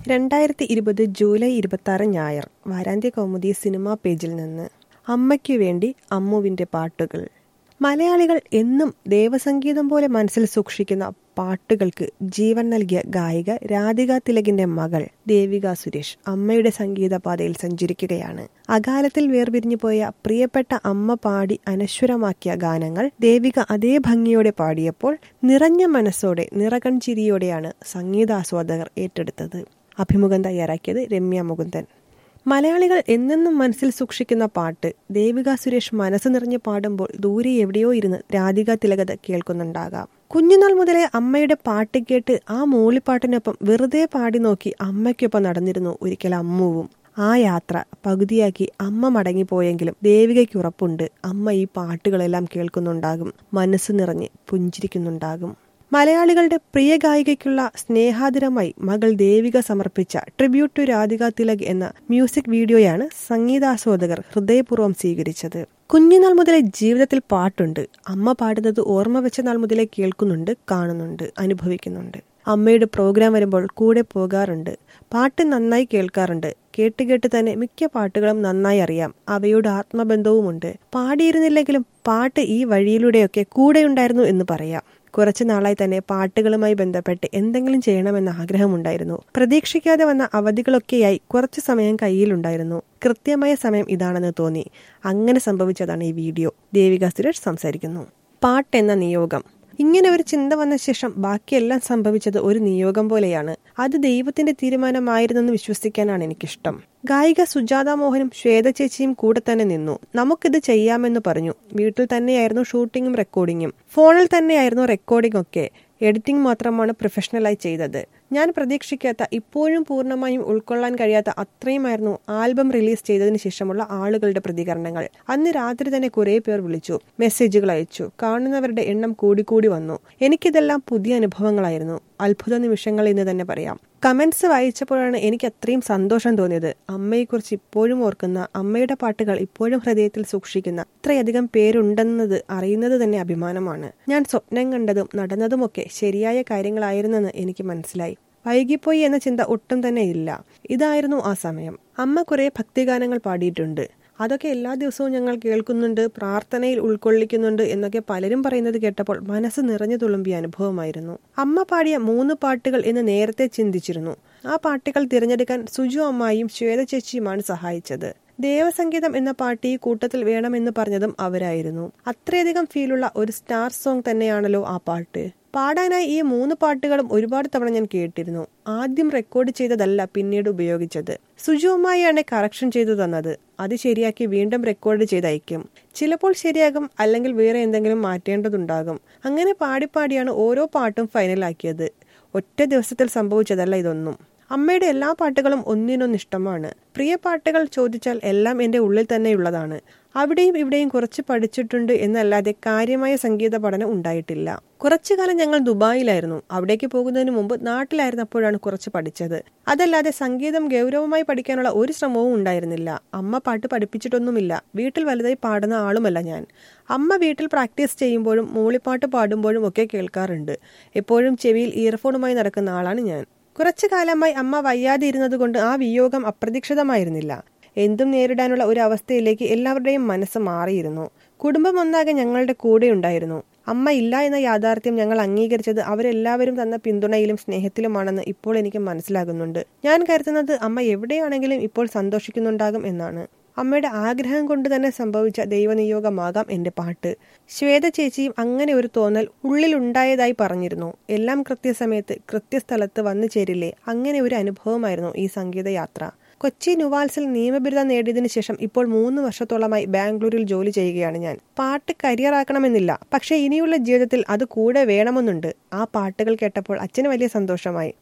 രണ്ടായിരത്തി ഇരുപത് ജൂലൈ ഇരുപത്തി ഞായർ വാരാന്ത്യ കൗമുദി സിനിമാ പേജിൽ നിന്ന് അമ്മയ്ക്കു വേണ്ടി അമ്മുവിന്റെ പാട്ടുകൾ മലയാളികൾ എന്നും ദേവസംഗീതം പോലെ മനസ്സിൽ സൂക്ഷിക്കുന്ന പാട്ടുകൾക്ക് ജീവൻ നൽകിയ ഗായിക രാധിക തിലകിന്റെ മകൾ ദേവിക സുരേഷ് അമ്മയുടെ സംഗീതപാതയിൽ സഞ്ചരിക്കുകയാണ് അകാലത്തിൽ വേർപിരിഞ്ഞു പോയ പ്രിയപ്പെട്ട അമ്മ പാടി അനശ്വരമാക്കിയ ഗാനങ്ങൾ ദേവിക അതേ ഭംഗിയോടെ പാടിയപ്പോൾ നിറഞ്ഞ മനസ്സോടെ നിറകൺ ചിരിയോടെയാണ് സംഗീതാസ്വാദകർ ഏറ്റെടുത്തത് അഭിമുഖം തയ്യാറാക്കിയത് രമ്യ മുകുന്ദൻ മലയാളികൾ എന്നെന്നും മനസ്സിൽ സൂക്ഷിക്കുന്ന പാട്ട് ദേവിക സുരേഷ് മനസ്സ് നിറഞ്ഞ് പാടുമ്പോൾ ദൂരെ എവിടെയോ ഇരുന്ന് രാധിക തിലകത കേൾക്കുന്നുണ്ടാകാം കുഞ്ഞുനാൾ മുതലേ അമ്മയുടെ പാട്ട് കേട്ട് ആ മൂളിപ്പാട്ടിനൊപ്പം വെറുതെ പാടി നോക്കി അമ്മയ്ക്കൊപ്പം നടന്നിരുന്നു ഒരിക്കൽ അമ്മുവും ആ യാത്ര പകുതിയാക്കി അമ്മ മടങ്ങിപ്പോയെങ്കിലും ദേവികയ്ക്ക് ഉറപ്പുണ്ട് അമ്മ ഈ പാട്ടുകളെല്ലാം കേൾക്കുന്നുണ്ടാകും മനസ്സ് നിറഞ്ഞ് പുഞ്ചിരിക്കുന്നുണ്ടാകും മലയാളികളുടെ പ്രിയ ഗായികയ്ക്കുള്ള സ്നേഹാതിരമായി മകൾ ദേവിക സമർപ്പിച്ച ട്രിബ്യൂട്ട് ടു രാധിക തിലക് എന്ന മ്യൂസിക് വീഡിയോയാണ് സംഗീതാസ്വാദകർ ഹൃദയപൂർവ്വം സ്വീകരിച്ചത് കുഞ്ഞുനാൾ മുതലേ ജീവിതത്തിൽ പാട്ടുണ്ട് അമ്മ പാടുന്നത് ഓർമ്മ വെച്ച നാൾ മുതലേ കേൾക്കുന്നുണ്ട് കാണുന്നുണ്ട് അനുഭവിക്കുന്നുണ്ട് അമ്മയുടെ പ്രോഗ്രാം വരുമ്പോൾ കൂടെ പോകാറുണ്ട് പാട്ട് നന്നായി കേൾക്കാറുണ്ട് കേട്ട് കേട്ട് തന്നെ മിക്ക പാട്ടുകളും നന്നായി അറിയാം അവയോട് ആത്മബന്ധവുമുണ്ട് പാടിയിരുന്നില്ലെങ്കിലും പാട്ട് ഈ വഴിയിലൂടെയൊക്കെ കൂടെയുണ്ടായിരുന്നു എന്ന് പറയാം കുറച്ചു നാളായി തന്നെ പാട്ടുകളുമായി ബന്ധപ്പെട്ട് എന്തെങ്കിലും ചെയ്യണമെന്ന ആഗ്രഹമുണ്ടായിരുന്നു പ്രതീക്ഷിക്കാതെ വന്ന അവധികളൊക്കെയായി കുറച്ചു സമയം കയ്യിലുണ്ടായിരുന്നു കൃത്യമായ സമയം ഇതാണെന്ന് തോന്നി അങ്ങനെ സംഭവിച്ചതാണ് ഈ വീഡിയോ ദേവിക സുരേഷ് സംസാരിക്കുന്നു പാട്ടെന്ന നിയോഗം ഇങ്ങനെ ഒരു ചിന്ത വന്ന ശേഷം ബാക്കിയെല്ലാം സംഭവിച്ചത് ഒരു നിയോഗം പോലെയാണ് അത് ദൈവത്തിന്റെ തീരുമാനമായിരുന്നെന്ന് വിശ്വസിക്കാനാണ് എനിക്കിഷ്ടം ഗായിക സുജാത മോഹനും ശ്വേത ചേച്ചിയും കൂടെ തന്നെ നിന്നു നമുക്കിത് ചെയ്യാമെന്ന് പറഞ്ഞു വീട്ടിൽ തന്നെയായിരുന്നു ഷൂട്ടിങ്ങും റെക്കോർഡിങ്ങും ഫോണിൽ തന്നെയായിരുന്നു റെക്കോർഡിംഗ് ഒക്കെ എഡിറ്റിംഗ് മാത്രമാണ് പ്രൊഫഷണലായി ചെയ്തത് ഞാൻ പ്രതീക്ഷിക്കാത്ത ഇപ്പോഴും പൂർണ്ണമായും ഉൾക്കൊള്ളാൻ കഴിയാത്ത അത്രയുമായിരുന്നു ആൽബം റിലീസ് ചെയ്തതിനു ശേഷമുള്ള ആളുകളുടെ പ്രതികരണങ്ങൾ അന്ന് രാത്രി തന്നെ കുറെ പേർ വിളിച്ചു മെസ്സേജുകൾ അയച്ചു കാണുന്നവരുടെ എണ്ണം കൂടിക്കൂടി വന്നു എനിക്കിതെല്ലാം പുതിയ അനുഭവങ്ങളായിരുന്നു അത്ഭുത നിമിഷങ്ങൾ എന്ന് തന്നെ പറയാം കമന്റ്സ് വായിച്ചപ്പോഴാണ് എനിക്ക് അത്രയും സന്തോഷം തോന്നിയത് അമ്മയെക്കുറിച്ച് ഇപ്പോഴും ഓർക്കുന്ന അമ്മയുടെ പാട്ടുകൾ ഇപ്പോഴും ഹൃദയത്തിൽ സൂക്ഷിക്കുന്ന അത്രയധികം പേരുണ്ടെന്നത് അറിയുന്നത് തന്നെ അഭിമാനമാണ് ഞാൻ സ്വപ്നം കണ്ടതും നടന്നതുമൊക്കെ ശരിയായ കാര്യങ്ങളായിരുന്നെന്ന് എനിക്ക് മനസ്സിലായി വൈകിപ്പോയി എന്ന ചിന്ത ഒട്ടും തന്നെ ഇല്ല ഇതായിരുന്നു ആ സമയം അമ്മ കുറെ ഭക്തിഗാനങ്ങൾ പാടിയിട്ടുണ്ട് അതൊക്കെ എല്ലാ ദിവസവും ഞങ്ങൾ കേൾക്കുന്നുണ്ട് പ്രാർത്ഥനയിൽ ഉൾക്കൊള്ളിക്കുന്നുണ്ട് എന്നൊക്കെ പലരും പറയുന്നത് കേട്ടപ്പോൾ മനസ്സ് നിറഞ്ഞു തുളുമ്പിയ അനുഭവമായിരുന്നു അമ്മ പാടിയ മൂന്ന് പാട്ടുകൾ എന്ന് നേരത്തെ ചിന്തിച്ചിരുന്നു ആ പാട്ടുകൾ തിരഞ്ഞെടുക്കാൻ സുജു അമ്മായും ശ്വേത ചേച്ചിയുമാണ് സഹായിച്ചത് ദേവസംഗീതം എന്ന പാട്ട് ഈ കൂട്ടത്തിൽ വേണമെന്ന് പറഞ്ഞതും അവരായിരുന്നു അത്രയധികം ഫീലുള്ള ഒരു സ്റ്റാർ സോങ് തന്നെയാണല്ലോ ആ പാട്ട് പാടാനായി ഈ മൂന്ന് പാട്ടുകളും ഒരുപാട് തവണ ഞാൻ കേട്ടിരുന്നു ആദ്യം റെക്കോർഡ് ചെയ്തതല്ല പിന്നീട് ഉപയോഗിച്ചത് സുജുവുമായാണ് കറക്ഷൻ ചെയ്തു തന്നത് അത് ശരിയാക്കി വീണ്ടും റെക്കോർഡ് ചെയ്ത് അയക്കും ചിലപ്പോൾ ശരിയാകും അല്ലെങ്കിൽ വേറെ എന്തെങ്കിലും മാറ്റേണ്ടതുണ്ടാകും അങ്ങനെ പാടിപ്പാടിയാണ് ഓരോ പാട്ടും ഫൈനലാക്കിയത് ഒറ്റ ദിവസത്തിൽ സംഭവിച്ചതല്ല ഇതൊന്നും അമ്മയുടെ എല്ലാ പാട്ടുകളും ഒന്നിനൊന്ന് ഇഷ്ടമാണ് പ്രിയ പാട്ടുകൾ ചോദിച്ചാൽ എല്ലാം എൻ്റെ ഉള്ളിൽ തന്നെയുള്ളതാണ് അവിടെയും ഇവിടെയും കുറച്ച് പഠിച്ചിട്ടുണ്ട് എന്നല്ലാതെ കാര്യമായ സംഗീത പഠനം ഉണ്ടായിട്ടില്ല കുറച്ചു കാലം ഞങ്ങൾ ദുബായിലായിരുന്നു അവിടേക്ക് പോകുന്നതിന് മുമ്പ് നാട്ടിലായിരുന്നപ്പോഴാണ് കുറച്ച് പഠിച്ചത് അതല്ലാതെ സംഗീതം ഗൗരവമായി പഠിക്കാനുള്ള ഒരു ശ്രമവും ഉണ്ടായിരുന്നില്ല അമ്മ പാട്ട് പഠിപ്പിച്ചിട്ടൊന്നുമില്ല വീട്ടിൽ വലുതായി പാടുന്ന ആളുമല്ല ഞാൻ അമ്മ വീട്ടിൽ പ്രാക്ടീസ് ചെയ്യുമ്പോഴും മൂളിപ്പാട്ട് പാടുമ്പോഴും ഒക്കെ കേൾക്കാറുണ്ട് എപ്പോഴും ചെവിയിൽ ഇയർഫോണുമായി നടക്കുന്ന ആളാണ് ഞാൻ കുറച്ചു കാലമായി അമ്മ വയ്യാതെ ഇരുന്നതുകൊണ്ട് ആ വിയോഗം അപ്രതീക്ഷിതമായിരുന്നില്ല എന്തും നേരിടാനുള്ള ഒരു അവസ്ഥയിലേക്ക് എല്ലാവരുടെയും മനസ്സ് മാറിയിരുന്നു കുടുംബം ഒന്നാകെ ഞങ്ങളുടെ കൂടെ ഉണ്ടായിരുന്നു അമ്മ ഇല്ല എന്ന യാഥാർത്ഥ്യം ഞങ്ങൾ അംഗീകരിച്ചത് അവരെല്ലാവരും തന്ന പിന്തുണയിലും സ്നേഹത്തിലുമാണെന്ന് ഇപ്പോൾ എനിക്ക് മനസ്സിലാകുന്നുണ്ട് ഞാൻ കരുതുന്നത് അമ്മ എവിടെയാണെങ്കിലും ഇപ്പോൾ സന്തോഷിക്കുന്നുണ്ടാകും എന്നാണ് അമ്മയുടെ ആഗ്രഹം കൊണ്ട് തന്നെ സംഭവിച്ച ദൈവനിയോഗമാകാം എന്റെ പാട്ട് ശ്വേത ചേച്ചിയും അങ്ങനെ ഒരു തോന്നൽ ഉള്ളിലുണ്ടായതായി പറഞ്ഞിരുന്നു എല്ലാം കൃത്യസമയത്ത് കൃത്യസ്ഥലത്ത് വന്നു ചേരില്ലേ അങ്ങനെ ഒരു അനുഭവമായിരുന്നു ഈ സംഗീതയാത്ര കൊച്ചി നുവാൽസിൽ നിയമബിരുദം നേടിയതിനു ശേഷം ഇപ്പോൾ മൂന്ന് വർഷത്തോളമായി ബാംഗ്ലൂരിൽ ജോലി ചെയ്യുകയാണ് ഞാൻ പാട്ട് കരിയർ ആക്കണമെന്നില്ല പക്ഷേ ഇനിയുള്ള ജീവിതത്തിൽ അത് കൂടെ വേണമെന്നുണ്ട് ആ പാട്ടുകൾ കേട്ടപ്പോൾ അച്ഛന് വലിയ സന്തോഷമായി